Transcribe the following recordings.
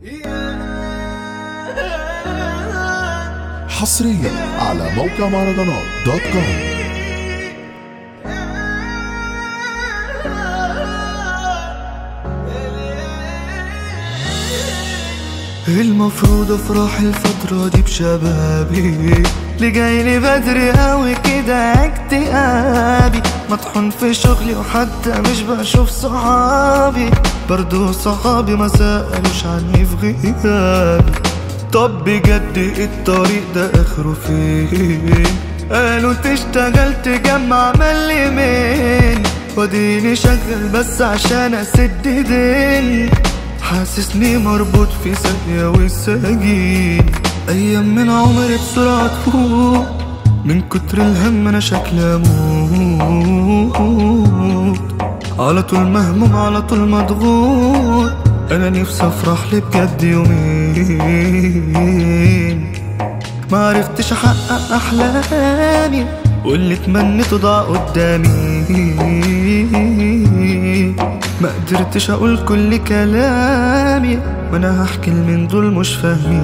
حصريا على موقع مهرجانات دوت كوم المفروض افرح الفترة دي بشبابي اللي جايلي بدري اوي كده اكتئابي مطحون في شغلي وحتى مش بشوف صحابي برضو صحابي ما سألوش عني في غيابي طب بجد الطريق ده اخره فين قالوا تشتغل تجمع مليمين وديني شغل بس عشان اسد دين حاسسني مربوط في ثانية وسجين أيام من عمري بسرعة تفوت من كتر الهم أنا شكلي أموت على طول مهموم على طول مضغوط أنا نفسي أفرح لي بجد يومين ما عرفتش أحقق أحلامي واللي تمنيته ضاع قدامي ما قدرتش اقول كل كلامي ما انا هحكي من دول مش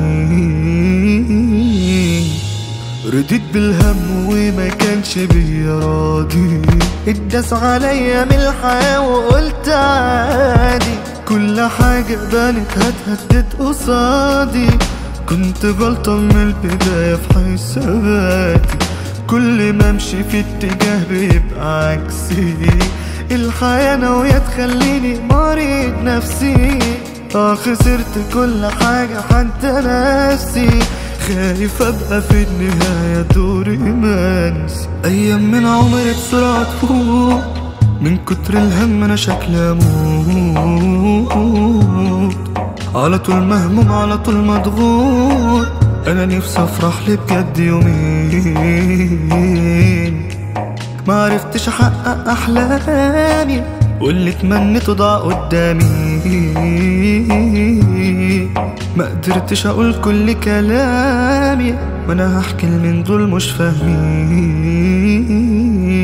فاهمين رديت بالهم وما كانش بيا راضي اتداس عليا من الحياة وقلت عادي كل حاجة بانت هتهدد قصادي كنت غلطان من البداية في حساباتي كل ما امشي في اتجاه بيبقى عكسي الحياة ناوية تخليني مريض نفسي اه خسرت كل حاجة حتى نفسي خايف ابقى في النهاية دوري منسي ايام من عمري بسرعة تفوت من كتر الهم انا شكلي اموت على طول مهموم على طول مضغوط انا نفسي افرح لي بجد يومين ما عرفتش احقق احلامي واللي تمنيته ضاع قدامي ما قدرتش اقول كل كلامي ما انا هحكي من دول مش فاهمين